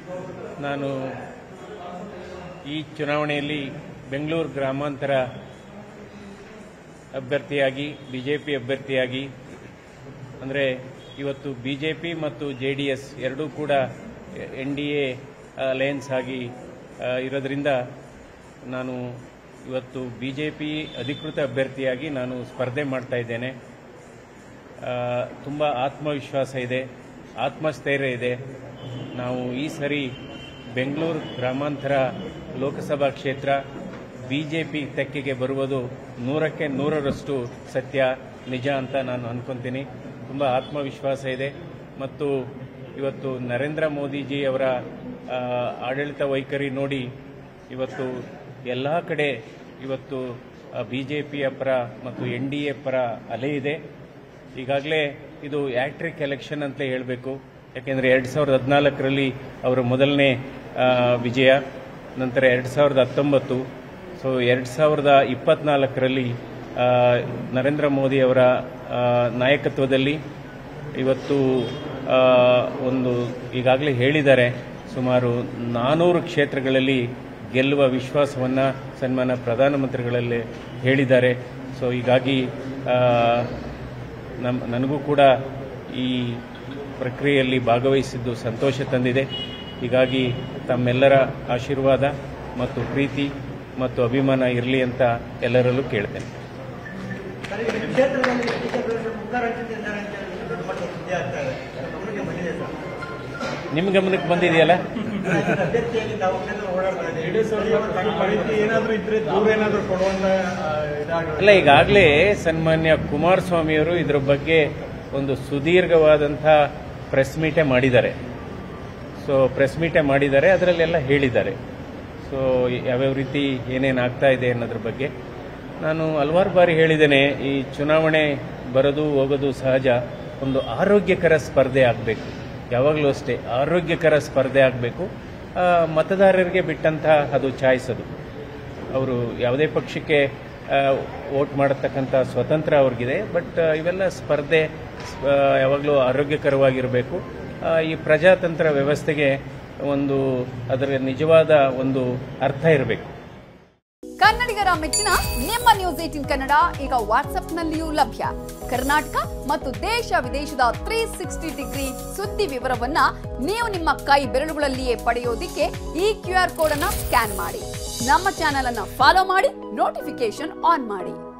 ನಾನು ಈ ಚುನಾವಣೆಯಲ್ಲಿ ಬೆಂಗಳೂರು ಗ್ರಾಮಾಂತರ ಅಭ್ಯರ್ಥಿಯಾಗಿ ಬಿಜೆಪಿ ಅಭ್ಯರ್ಥಿಯಾಗಿ ಅಂದರೆ ಇವತ್ತು ಬಿಜೆಪಿ ಮತ್ತು ಜೆ ಡಿ ಎಸ್ ಎರಡೂ ಕೂಡ ಎನ್ ಡಿ ಎ ಅಲಯನ್ಸ್ ಆಗಿ ಆ, ಇರೋದ್ರಿಂದ ನಾನು ಇವತ್ತು ಬಿಜೆಪಿ ಅಧಿಕೃತ ಅಭ್ಯರ್ಥಿಯಾಗಿ ನಾನು ಸ್ಪರ್ಧೆ ಮಾಡ್ತಾ ಇದ್ದೇನೆ ತುಂಬ ಆತ್ಮವಿಶ್ವಾಸ ಇದೆ ಆತ್ಮಸ್ಥೈರ್ಯ ಇದೆ ನಾವು ಈ ಸರಿ ಬೆಂಗಳೂರು ಗ್ರಾಮಾಂತರ ಲೋಕಸಭಾ ಕ್ಷೇತ್ರ ಬಿಜೆಪಿ ತೆಕ್ಕೆಗೆ ಬರುವುದು ನೂರಕ್ಕೆ ನೂರರಷ್ಟು ಸತ್ಯ ನಿಜ ಅಂತ ನಾನು ಅನ್ಕೊಂತೀನಿ ತುಂಬ ಆತ್ಮವಿಶ್ವಾಸ ಇದೆ ಮತ್ತು ಇವತ್ತು ನರೇಂದ್ರ ಮೋದಿಜಿ ಅವರ ಆ, ಆಡಳಿತ ವೈಖರಿ ನೋಡಿ ಇವತ್ತು ಎಲ್ಲ ಕಡೆ ಇವತ್ತು ಬಿಜೆಪಿಯ ಪರ ಮತ್ತು ಎನ್ ಡಿ ಎ ಪರ ಅಲೆ ಇದೆ ಈಗಾಗಲೇ ಇದು ಆಕ್ಟ್ರಿಕ್ ಎಲೆಕ್ಷನ್ ಅಂತ ಹೇಳಬೇಕು ಯಾಕೆಂದರೆ ಎರಡು ಸಾವಿರದ ಹದಿನಾಲ್ಕರಲ್ಲಿ ಅವರ ಮೊದಲನೇ ಆ, ವಿಜಯ ನಂತರ ಎರಡು ಸಾವಿರದ ಹತ್ತೊಂಬತ್ತು ಸೊ ಎರಡು ಸಾವಿರದ ಇಪ್ಪತ್ನಾಲ್ಕರಲ್ಲಿ ಆ, ನರೇಂದ್ರ ಮೋದಿ ಅವರ ಆ, ನಾಯಕತ್ವದಲ್ಲಿ ಇವತ್ತು ಆ, ಒಂದು ಈಗಾಗಲೇ ಹೇಳಿದ್ದಾರೆ ಸುಮಾರು ನಾನೂರು ಕ್ಷೇತ್ರಗಳಲ್ಲಿ ಗೆಲ್ಲುವ ವಿಶ್ವಾಸವನ್ನು ಸನ್ಮಾನ ಪ್ರಧಾನಮಂತ್ರಿಗಳಲ್ಲಿ ಹೇಳಿದ್ದಾರೆ ಸೊ ಹೀಗಾಗಿ ಆ, ನಮ್ ನನಗೂ ಕೂಡ ಈ ಪ್ರಕ್ರಿಯೆಯಲ್ಲಿ ಭಾಗವಹಿಸಿದ್ದು ಸಂತೋಷ ತಂದಿದೆ ಹೀಗಾಗಿ ತಮ್ಮೆಲ್ಲರ ಆಶೀರ್ವಾದ ಮತ್ತು ಪ್ರೀತಿ ಮತ್ತು ಅಭಿಮಾನ ಇರಲಿ ಅಂತ ಎಲ್ಲರಲ್ಲೂ ಕೇಳ್ತೇನೆ ಸರ್, ಈ ಕ್ಷೇತ್ರದಲ್ಲಿ ಕ್ಷೇತ್ರದಲ್ಲಿ ಮುಖ ರಚಿಸಿದ್ದಾರೆ ಅಂತ ಹೇಳಿ ದೊಡ್ಡ ಮಟ್ಟದ ಸುದ್ದಿ ಆಗ್ತಾ ಇದೆ ಅದು ಗಮನಕ್ಕೆ ಬಂದಿದೆ ಸರ್ ನಿಮ್ಮ ಗಮನಕ್ಕೆ ಬಂದಿದೆಯಲ್ಲ ರಾಜ್ಯದ ಅಭ್ಯರ್ಥಿಯಾಗಿ ತಾವು ಕ್ಷೇತ್ರ ಓಡಾಡ್ತಾ ಇದ್ದೀರಿ ಏನಾದ್ರೂ ಇದ್ರೆ ದೂರ ಏನಾದ್ರೂ ಕೊಡುವಂತ ಅಲ್ಲ ಈಗಾಗಲೇ ಸನ್ಮಾನ್ಯ ಕುಮಾರಸ್ವಾಮಿಯವರು ಇದ್ರ ಬಗ್ಗೆ ಒಂದು ಸುದೀರ್ಘವಾದಂಥ ಪ್ರೆಸ್ ಮೀಟೇ ಮಾಡಿದ್ದಾರೆ ಸೊ ಪ್ರೆಸ್ ಮೀಟೇ ಮಾಡಿದ್ದಾರೆ ಅದರಲ್ಲೆಲ್ಲ ಹೇಳಿದ್ದಾರೆ ಸೊ ಯಾವ್ಯಾವ ರೀತಿ ಏನೇನು ಆಗ್ತಾ ಇದೆ ಅನ್ನೋದ್ರ ಬಗ್ಗೆ ನಾನು ಹಲವಾರು ಬಾರಿ ಹೇಳಿದ್ದೇನೆ ಈ ಚುನಾವಣೆ ಬರೋದು ಹೋಗೋದು ಸಹಜ ಒಂದು ಆರೋಗ್ಯಕರ ಸ್ಪರ್ಧೆ ಆಗಬೇಕು ಯಾವಾಗಲೂ ಅಷ್ಟೇ ಆರೋಗ್ಯಕರ ಸ್ಪರ್ಧೆ ಆಗಬೇಕು ಮತದಾರರಿಗೆ ಬಿಟ್ಟಂತಹ ಅದು ಚಾಯ್ಸ್ ಅದು ಅವರು ಯಾವುದೇ ಪಕ್ಷಕ್ಕೆ ವೋಟ್ ಮಾಡತಕ್ಕಂಥ ಸ್ವತಂತ್ರ ಅವ್ರಿಗಿದೆ ಬಟ್ ಇವೆಲ್ಲ ಸ್ಪರ್ಧೆ ಸ್ಪ- ಯಾವಾಗಲೂ ಆರೋಗ್ಯಕರವಾಗಿರಬೇಕು ಆ, ಈ ಪ್ರಜಾತಂತ್ರ ವ್ಯವಸ್ಥೆಗೆ ಒಂದು ಅದರ ನಿಜವಾದ ಒಂದು ಅರ್ಥ ಇರಬೇಕು ಕನ್ನಡಿಗರ ಮೆಚ್ಚಿನ ನಿಮ್ಮ ನ್ಯೂಸ್ ಏಟಿನ್ ಕನ್ನಡ ಈಗ ವಾಟ್ಸ್ಆಪ್ನಲ್ಲಿಯೂ ಲಭ್ಯ ಕರ್ನಾಟಕ ಮತ್ತು ದೇಶ ವಿದೇಶದ ತ್ರೀ ಸಿಕ್ಸ್ಟಿ ಡಿಗ್ರಿ ಸುದ್ದಿ ವಿವರವನ್ನ ನೀವು ನಿಮ್ಮ ಕೈ ಬೆರಳುಗಳಲ್ಲಿಯೇ ಪಡೆಯೋದಿಕ್ಕೆ ಈ ಕ್ಯೂ ಆರ್ ಕೋಡ್ ಅನ್ನ ಸ್ಕ್ಯಾನ್ ಮಾಡಿ ನಮ್ಮ ಚಾನೆಲ್ ಅನ್ನ ಫಾಲೋ ಮಾಡಿ ನೋಟಿಫಿಕೇಶನ್ ಆನ್ ಮಾಡಿ